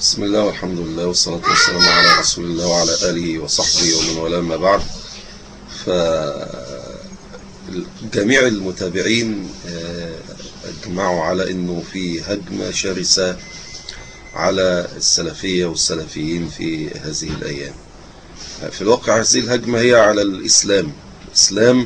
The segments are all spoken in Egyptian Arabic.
بسم الله والحمد لله والصلاة والسلام على رسول الله وعلى آله وصحبه ومن والاه ما بعد فجميع المتابعين اجمعوا على انه في هجمة شرسة على السلفية والسلفيين في هذه الايام في الواقع هذه الهجمة هي على الاسلام الاسلام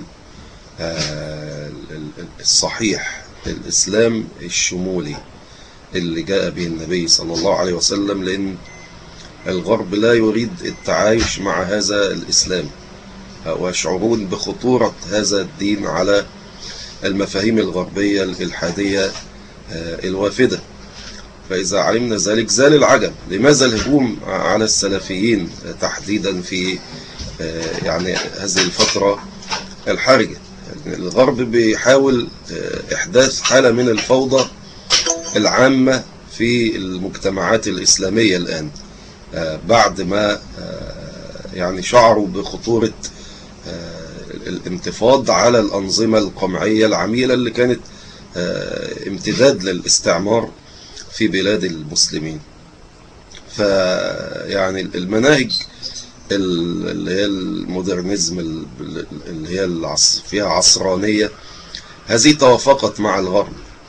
الصحيح الاسلام الشمولي اللي جاء به النبي صلى الله عليه وسلم لأن الغرب لا يريد التعايش مع هذا الإسلام ويشعرون بخطورة هذا الدين على المفاهيم الغربية الإلحادية الوافدة فإذا علمنا ذلك زال العجب لماذا الهجوم على السلفيين تحديدا في يعني هذه الفترة الحرجة الغرب بيحاول إحداث حالة من الفوضى العامة في المجتمعات الإسلامية الآن بعد ما يعني شعروا بخطورة الانتفاض على الأنظمة القمعية العميلة اللي كانت امتداد للاستعمار في بلاد المسلمين فيعني المناهج اللي هي المودرنزم اللي هي فيها عصرانية هذه توافقت مع الغرب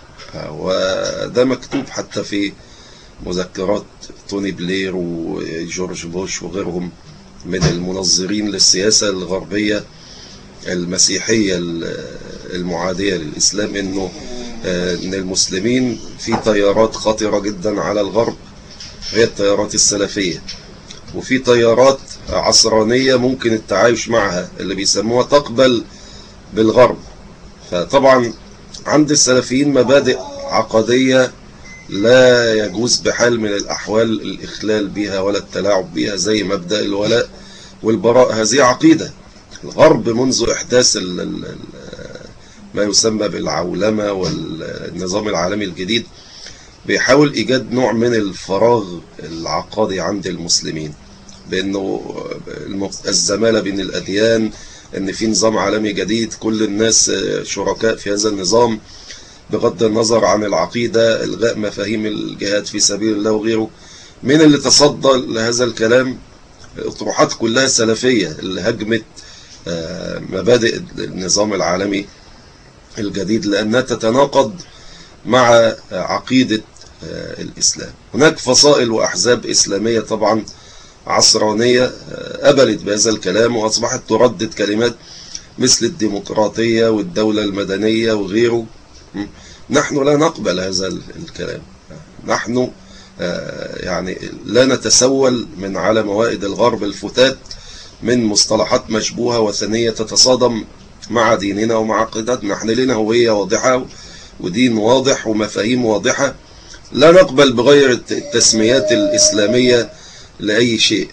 وده مكتوب حتى في مذكرات توني بلير وجورج بوش وغيرهم من المنظرين للسياسة الغربية المسيحية المعادية للإسلام إنه إن المسلمين في تيارات خطرة جدا على الغرب هي التيارات السلفية وفي تيارات عصرانية ممكن التعايش معها اللي بيسموها تقبل بالغرب فطبعا عند السلفيين مبادئ عقدية لا يجوز بحال من الأحوال الإخلال بها ولا التلاعب بها زي مبدأ الولاء والبراء هذه عقيدة الغرب منذ إحداث ال ال ما يسمى بالعولمة والنظام العالمي الجديد بيحاول إيجاد نوع من الفراغ العقادي عند المسلمين بأنه الزمالة بين الأديان ان في نظام عالمي جديد كل الناس شركاء في هذا النظام بغض النظر عن العقيدة الغاء مفاهيم الجهاد في سبيل الله وغيره من اللي تصدى لهذا الكلام اطروحات كلها سلفية اللي هجمت مبادئ النظام العالمي الجديد لأنها تتناقض مع عقيدة الإسلام هناك فصائل وأحزاب إسلامية طبعا عصرانية قبلت بهذا الكلام وأصبحت تردد كلمات مثل الديمقراطية والدولة المدنية وغيره نحن لا نقبل هذا الكلام نحن يعني لا نتسول من على موائد الغرب الفتات من مصطلحات مشبوهة وثنية تتصادم مع ديننا ومع عقيدتنا احنا لنا هوية واضحة ودين واضح ومفاهيم واضحة لا نقبل بغير التسميات الإسلامية لأي شيء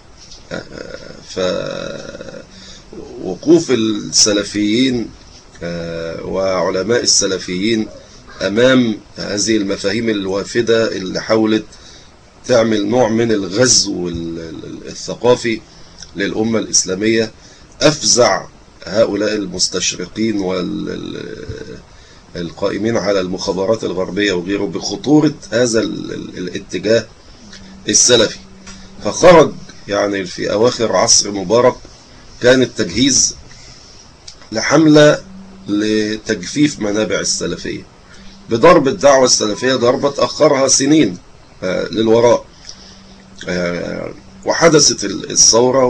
فوقوف السلفيين وعلماء السلفيين أمام هذه المفاهيم الوافدة اللي حاولت تعمل نوع من الغزو الثقافي للأمة الإسلامية أفزع هؤلاء المستشرقين والقائمين على المخابرات الغربية وغيره بخطورة هذا الاتجاه السلفي فخرج يعني في أواخر عصر مبارك كان التجهيز لحملة لتجفيف منابع السلفية بضرب الدعوة السلفية ضربة أخرها سنين للوراء وحدثت الثورة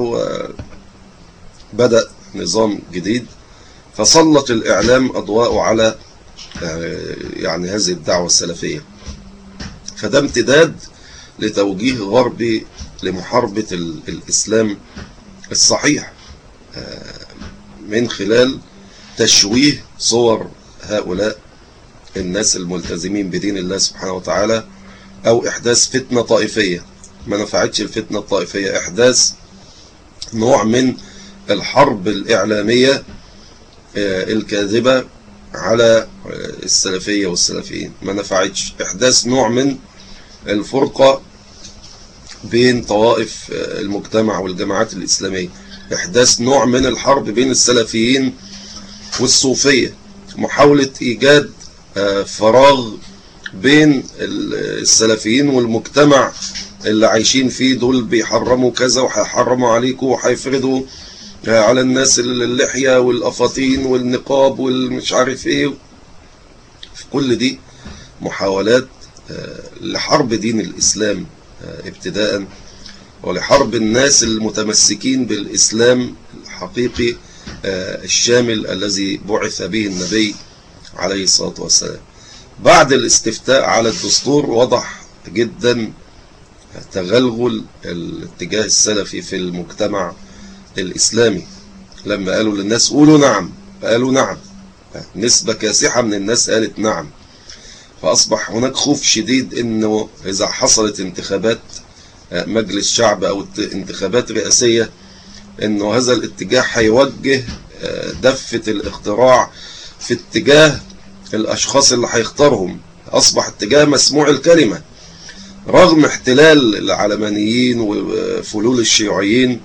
وبدأ نظام جديد فسلط الإعلام أضواءه على يعني هذه الدعوة السلفية فده امتداد لتوجيه غربي لمحاربة الإسلام الصحيح من خلال تشويه صور هؤلاء الناس الملتزمين بدين الله سبحانه وتعالى أو إحداث فتنة طائفية ما نفعتش الفتنة الطائفية إحداث نوع من الحرب الإعلامية الكاذبة على السلفية والسلفيين ما نفعتش إحداث نوع من الفرقة بين طوائف المجتمع والجماعات الإسلامية إحداث نوع من الحرب بين السلفيين والصوفية محاولة إيجاد فراغ بين السلفيين والمجتمع اللي عايشين فيه دول بيحرموا كذا وهيحرموا عليكم وهيفرضوا على الناس اللحية والأفاطين والنقاب والمش عارف ايه في كل دي محاولات لحرب دين الإسلام ابتداء ولحرب الناس المتمسكين بالإسلام الحقيقي الشامل الذي بعث به النبي عليه الصلاة والسلام بعد الاستفتاء على الدستور وضح جدا تغلغل الاتجاه السلفي في المجتمع الإسلامي لما قالوا للناس قولوا نعم قالوا نعم نسبة كاسحة من الناس قالت نعم فأصبح هناك خوف شديد أنه إذا حصلت انتخابات مجلس شعب أو انتخابات رئاسية أنه هذا الاتجاه هيوجه دفة الاختراع في اتجاه الأشخاص اللي هيختارهم أصبح اتجاه مسموع الكلمة رغم احتلال العلمانيين وفلول الشيوعيين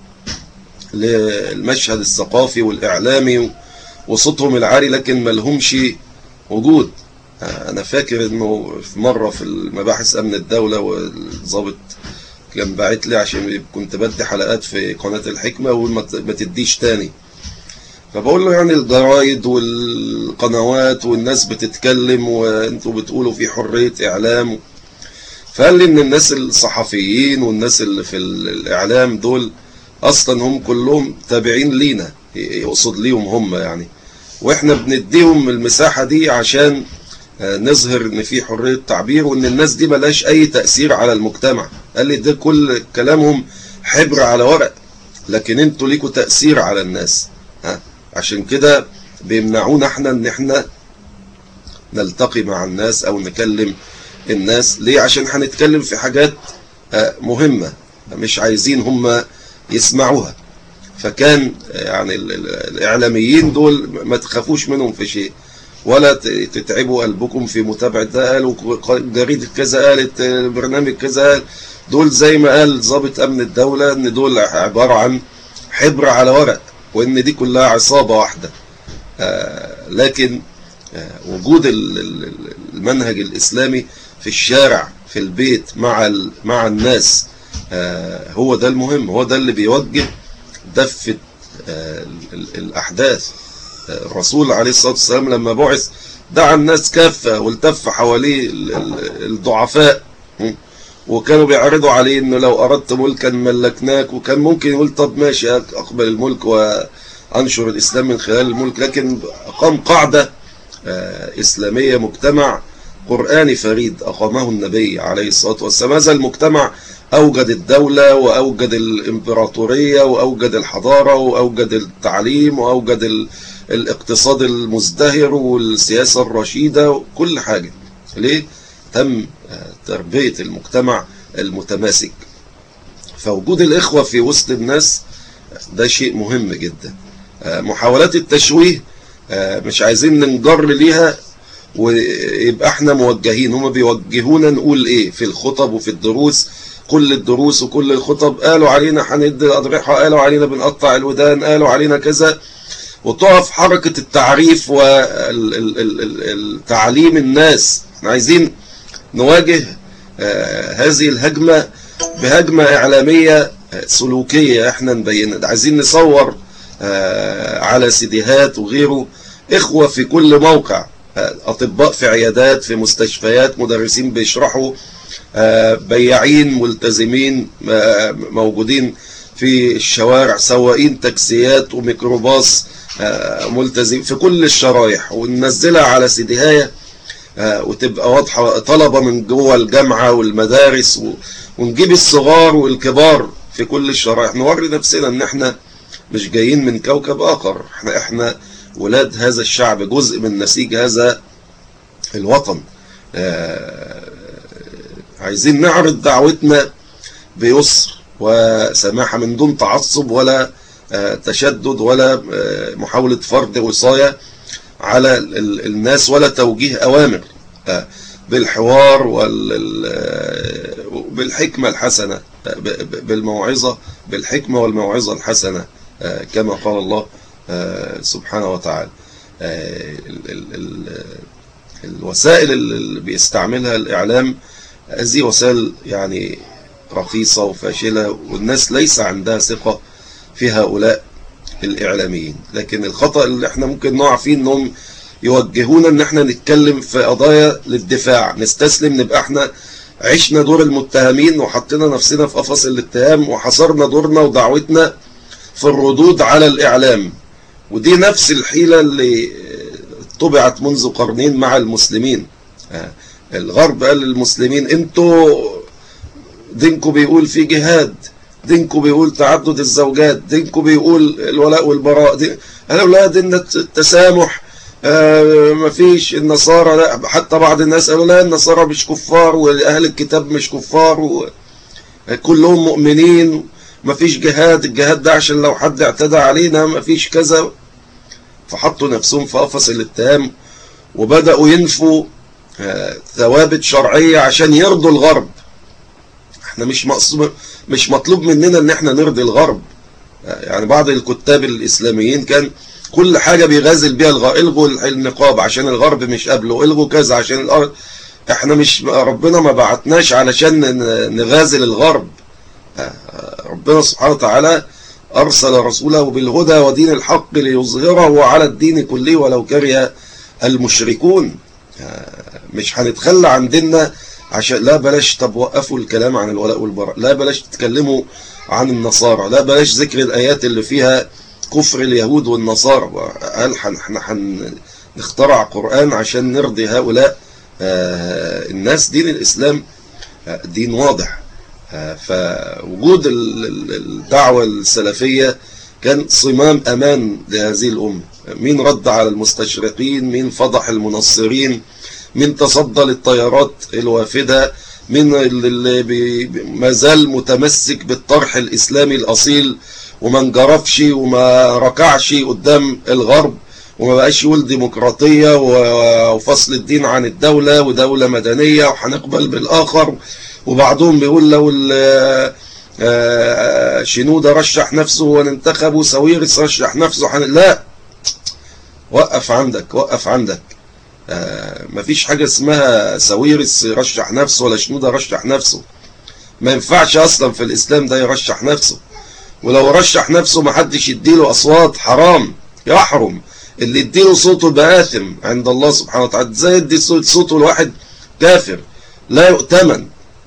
للمشهد الثقافي والإعلامي وصوتهم العالي لكن ما لهمش وجود أنا فاكر أنه في مرة في المباحث أمن الدولة والضابط كان باعت لي عشان كنت بدي حلقات في قناة الحكمة وما تديش تاني فبقول له يعني الجرايد والقنوات والناس بتتكلم وانتوا بتقولوا في حرية إعلام فقال لي ان الناس الصحفيين والناس اللي في الإعلام دول أصلا هم كلهم تابعين لينا يقصد ليهم هم يعني واحنا بنديهم المساحة دي عشان نظهر ان في حرية تعبير وان الناس دي ملاش اي تأثير على المجتمع قال لي ده كل كلامهم حبر على ورق لكن انتوا ليكوا تأثير على الناس ها عشان كده بيمنعونا احنا ان احنا نلتقي مع الناس او نكلم الناس ليه عشان هنتكلم في حاجات مهمة مش عايزين هم يسمعوها فكان يعني الإعلاميين دول ما تخافوش منهم في شيء ولا تتعبوا قلبكم في متابعة ده قالوا جريدة كذا قالت برنامج كذا قال دول زي ما قال ضابط أمن الدولة إن دول عبارة عن حبر على ورق وإن دي كلها عصابة واحدة لكن وجود المنهج الإسلامي في الشارع في البيت مع مع الناس هو ده المهم هو ده اللي بيوجه دفة الأحداث الرسول عليه الصلاة والسلام لما بعث دعا الناس كافة والتف حواليه الضعفاء وكانوا بيعرضوا عليه انه لو اردت ملكا ملكناك وكان ممكن يقول طب ماشي اقبل الملك وانشر الاسلام من خلال الملك لكن اقام قاعدة اسلامية مجتمع قرآني فريد اقامه النبي عليه الصلاة والسلام هذا المجتمع أوجد الدولة وأوجد الإمبراطورية وأوجد الحضارة وأوجد التعليم وأوجد الاقتصاد المزدهر والسياسة الرشيدة وكل حاجة ليه؟ تم تربية المجتمع المتماسك فوجود الإخوة في وسط الناس ده شيء مهم جدا محاولات التشويه مش عايزين ننجر ليها ويبقى احنا موجهين هم بيوجهونا نقول ايه في الخطب وفي الدروس كل الدروس وكل الخطب قالوا علينا هندي الأضرحة قالوا علينا بنقطع الودان قالوا علينا كذا وتقف حركة التعريف والتعليم الناس احنا عايزين نواجه هذه الهجمة بهجمة إعلامية سلوكية احنا نبين عايزين نصور على سيديهات وغيره إخوة في كل موقع أطباء في عيادات في مستشفيات مدرسين بيشرحوا بياعين ملتزمين موجودين في الشوارع سواقين تاكسيات وميكروباص ملتزم في كل الشرايح وننزلها على سيديهاية وتبقى واضحة طلبة من جوه الجامعة والمدارس ونجيب الصغار والكبار في كل الشرايح نوري نفسنا ان احنا مش جايين من كوكب اخر احنا احنا ولاد هذا الشعب جزء من نسيج هذا الوطن عايزين نعرض دعوتنا بيسر وسماحة من دون تعصب ولا تشدد ولا محاولة فرض وصاية على الناس ولا توجيه أوامر بالحوار وبالحكمة الحسنة بالموعظة بالحكمة والموعظة الحسنة كما قال الله سبحانه وتعالى الوسائل اللي بيستعملها الإعلام هذه وسائل يعني رخيصة وفاشلة والناس ليس عندها ثقة في هؤلاء الإعلاميين لكن الخطأ اللي احنا ممكن نقع فيه انهم يوجهونا ان احنا نتكلم في قضايا للدفاع نستسلم نبقى احنا عشنا دور المتهمين وحطينا نفسنا في قفص الاتهام وحصرنا دورنا ودعوتنا في الردود على الإعلام ودي نفس الحيلة اللي طبعت منذ قرنين مع المسلمين الغرب قال للمسلمين انتوا دينكم بيقول في جهاد دينكم بيقول تعدد الزوجات دينكم بيقول الولاء والبراء دين قالوا لا دين التسامح آه مفيش النصارى لا حتى بعض الناس قالوا لا النصارى مش كفار واهل الكتاب مش كفار كلهم مؤمنين مفيش جهاد الجهاد ده عشان لو حد اعتدى علينا مفيش كذا فحطوا نفسهم في قفص الاتهام وبدأوا ينفوا آه ثوابت شرعية عشان يرضوا الغرب احنا مش مقصود مش مطلوب مننا ان احنا نرضي الغرب يعني بعض الكتاب الاسلاميين كان كل حاجة بيغازل بيها الغرب الغوا النقاب عشان الغرب مش قبله الغوا كذا عشان الارض احنا مش ربنا ما بعتناش علشان نغازل الغرب ربنا سبحانه وتعالى ارسل رسوله بالهدى ودين الحق ليظهره على الدين كله ولو كره المشركون مش هنتخلى عن ديننا عشان لا بلاش طب وقفوا الكلام عن الولاء والبراء لا بلاش تتكلموا عن النصارى لا بلاش ذكر الآيات اللي فيها كفر اليهود والنصارى قال احنا هنخترع قرآن عشان نرضي هؤلاء الناس دين الإسلام دين واضح فوجود الدعوة السلفية كان صمام أمان لهذه الأمة مين رد على المستشرقين مين فضح المنصرين من تصدى للطيارات الوافدة من اللي ما زال متمسك بالطرح الإسلامي الأصيل وما انجرفش وما ركعش قدام الغرب وما بقاش يقول ديمقراطية وفصل الدين عن الدولة ودولة مدنية وهنقبل بالآخر وبعضهم بيقول لو شنودة رشح نفسه وننتخب وساويرس رشح نفسه حن... لا وقف عندك وقف عندك آه مفيش حاجة اسمها ساويرس يرشح نفسه ولا شنودة يرشح نفسه ما ينفعش اصلا في الاسلام ده يرشح نفسه ولو رشح نفسه ما حدش يديله اصوات حرام يحرم اللي يديله صوته بآثم عند الله سبحانه وتعالى زي يدي صوته الواحد كافر لا يؤتمن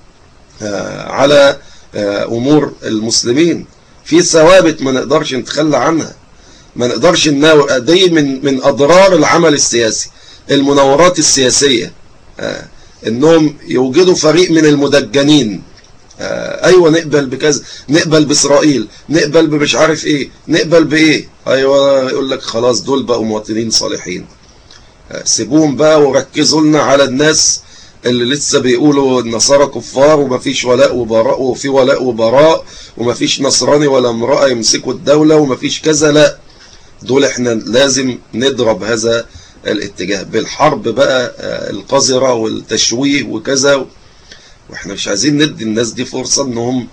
آه على آه امور المسلمين في ثوابت ما نقدرش نتخلى عنها ما نقدرش دي من من اضرار العمل السياسي المناورات السياسية آه انهم يوجدوا فريق من المدجنين آه ايوه نقبل بكذا نقبل باسرائيل نقبل بمش عارف ايه نقبل بايه ايوه يقول لك خلاص دول بقوا مواطنين صالحين آه سيبوهم بقى وركزوا لنا على الناس اللي لسه بيقولوا النصارى كفار ومفيش ولاء وبراء وفي ولاء وبراء ومفيش نصراني ولا امرأة يمسكوا الدولة ومفيش كذا لا دول احنا لازم نضرب هذا الاتجاه بالحرب بقى القذرة والتشويه وكذا واحنا مش عايزين ندي الناس دي فرصة انهم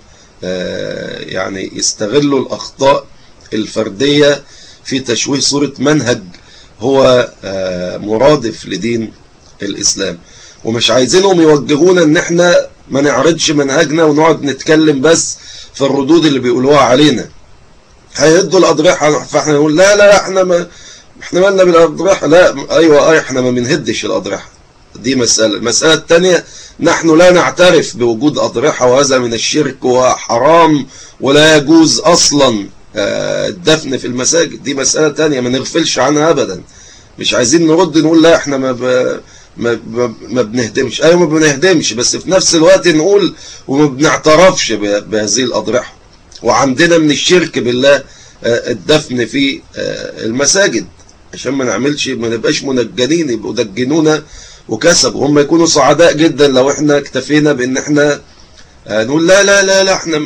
يعني يستغلوا الاخطاء الفردية في تشويه صورة منهج هو مرادف لدين الاسلام ومش عايزينهم يوجهونا ان احنا ما نعرضش منهجنا ونقعد نتكلم بس في الردود اللي بيقولوها علينا هيدوا الاضرحة فاحنا نقول لا لا احنا ما احنا مالنا بالاضرحة لا ايوه اي احنا ما بنهدش الاضرحة دي مسألة المسألة الثانية نحن لا نعترف بوجود اضرحة وهذا من الشرك وحرام ولا يجوز اصلا الدفن في المساجد دي مسألة تانية ما نغفلش عنها ابدا مش عايزين نرد نقول لا احنا ما ب... ما, ما بنهدمش ايوه ما بنهدمش بس في نفس الوقت نقول وما بنعترفش بهذه الاضرحة وعندنا من الشرك بالله الدفن في المساجد عشان ما نعملش ما نبقاش منجنين يبقوا دجنونا وكسبوا هم يكونوا سعداء جدا لو احنا اكتفينا بان احنا نقول لا لا لا لا احنا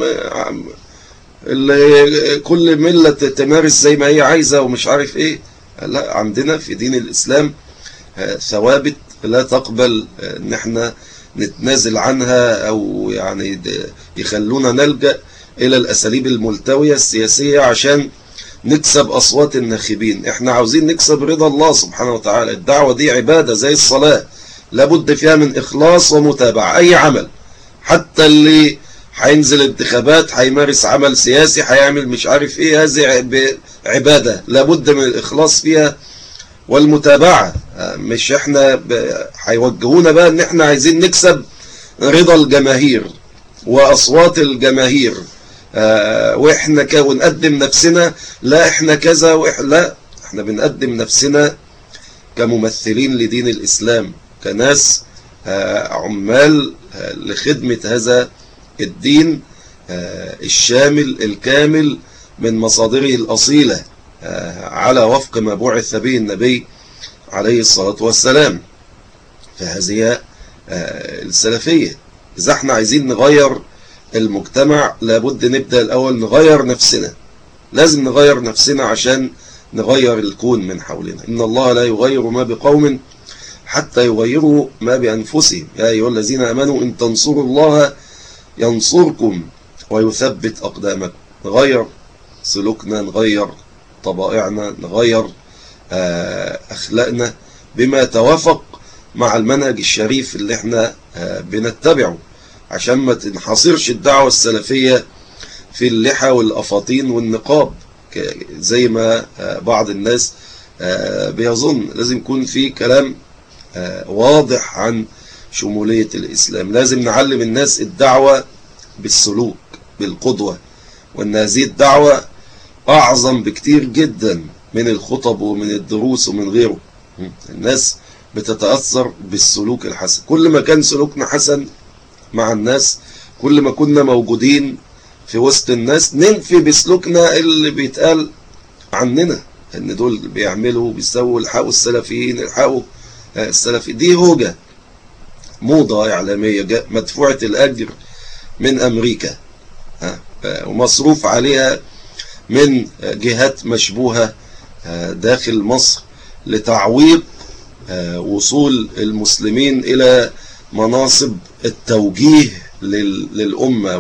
كل ملة تمارس زي ما هي عايزة ومش عارف ايه لا عندنا في دين الاسلام ثوابت لا تقبل ان احنا نتنازل عنها او يعني يخلونا نلجأ الى الاساليب الملتوية السياسية عشان نكسب اصوات الناخبين احنا عاوزين نكسب رضا الله سبحانه وتعالى الدعوة دي عبادة زي الصلاة لابد فيها من اخلاص ومتابعة اي عمل حتى اللي هينزل انتخابات هيمارس عمل سياسي هيعمل مش عارف ايه هذه عبادة لابد من الإخلاص فيها والمتابعة مش احنا هيوجهونا بقى ان احنا عايزين نكسب رضا الجماهير واصوات الجماهير اه واحنا ك... ونقدم نفسنا لا احنا كذا وإحنا لا احنا بنقدم نفسنا كممثلين لدين الاسلام كناس اه عمال اه لخدمة هذا الدين الشامل الكامل من مصادره الأصيلة على وفق ما بعث به النبي عليه الصلاة والسلام فهذه السلفية إذا احنا عايزين نغير المجتمع لابد نبدأ الأول نغير نفسنا لازم نغير نفسنا عشان نغير الكون من حولنا إن الله لا يغير ما بقوم حتى يغيروا ما بأنفسهم يا أيها الذين أمنوا إن تنصروا الله ينصركم ويثبت أقدامكم نغير سلوكنا نغير طبائعنا نغير أخلاقنا بما توافق مع المنهج الشريف اللي احنا بنتبعه عشان ما تنحصرش الدعوة السلفية في اللحى والأفاطين والنقاب زي ما بعض الناس بيظن لازم يكون في كلام واضح عن شمولية الإسلام لازم نعلم الناس الدعوة بالسلوك بالقدوة وأن هذه الدعوة أعظم بكتير جدا من الخطب ومن الدروس ومن غيره الناس بتتأثر بالسلوك الحسن كل ما كان سلوكنا حسن مع الناس كل ما كنا موجودين في وسط الناس ننفي بسلوكنا اللي بيتقال عننا ان دول بيعملوا بيسووا الحقوا السلفيين الحقوا السلفي دي هوجة موضة إعلامية مدفوعة الأجر من أمريكا ومصروف عليها من جهات مشبوهة داخل مصر لتعويق وصول المسلمين إلى مناصب التوجيه للأمة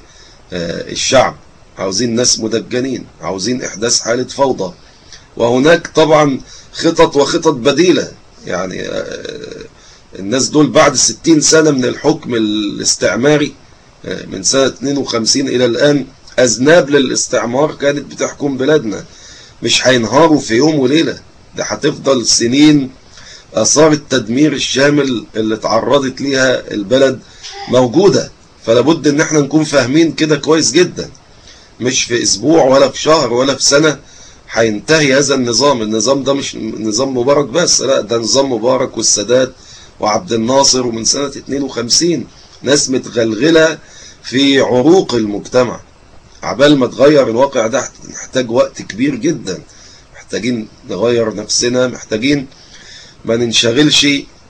وللشعب عاوزين ناس مدجنين عاوزين إحداث حالة فوضى وهناك طبعا خطط وخطط بديلة يعني الناس دول بعد 60 سنة من الحكم الاستعماري من سنة 52 إلى الآن أذناب للاستعمار كانت بتحكم بلادنا مش هينهاروا في يوم وليلة ده هتفضل سنين آثار التدمير الشامل اللي تعرضت ليها البلد موجودة فلابد ان احنا نكون فاهمين كده كويس جدا مش في اسبوع ولا في شهر ولا في سنة هينتهي هذا النظام النظام ده مش نظام مبارك بس لا ده نظام مبارك والسادات وعبد الناصر ومن سنة 52 ناس متغلغلة في عروق المجتمع عبال ما تغير الواقع ده نحتاج وقت كبير جدا محتاجين نغير نفسنا محتاجين ما ننشغلش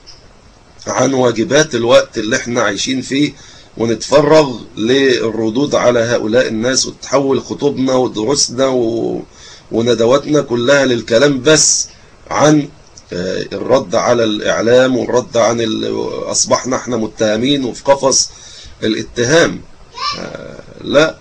عن واجبات الوقت اللي احنا عايشين فيه ونتفرغ للردود على هؤلاء الناس وتحول خطوبنا ودروسنا و... وندواتنا كلها للكلام بس عن الرد على الإعلام والرد عن ال... أصبحنا احنا متهمين وفي قفص الاتهام لا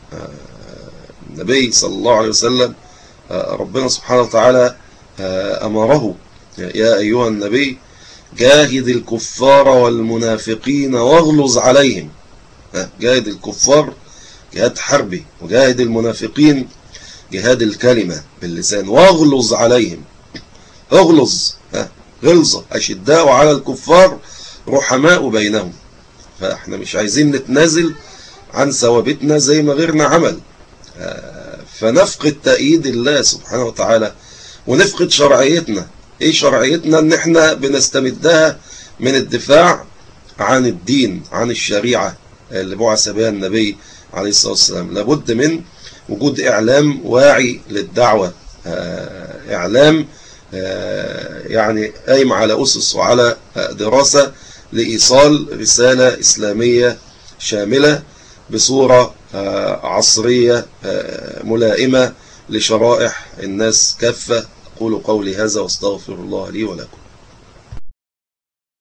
النبي صلى الله عليه وسلم ربنا سبحانه وتعالى أمره يا أيها النبي جاهد الكفار والمنافقين واغلظ عليهم جاهد الكفار جهاد حربي وجاهد المنافقين جهاد الكلمة باللسان واغلظ عليهم اغلظ غلظة أشداء على الكفار رحماء بينهم فاحنا مش عايزين نتنازل عن ثوابتنا زي ما غيرنا عمل فنفقد تأييد الله سبحانه وتعالى ونفقد شرعيتنا ايه شرعيتنا ان احنا بنستمدها من الدفاع عن الدين عن الشريعة اللي بعث بها النبي عليه الصلاة والسلام لابد من وجود اعلام واعي للدعوة اعلام يعني قايم على أسس وعلى دراسة لإيصال رسالة إسلامية شاملة بصورة عصرية ملائمة لشرائح الناس كافة أقول قولي هذا واستغفر الله لي ولكم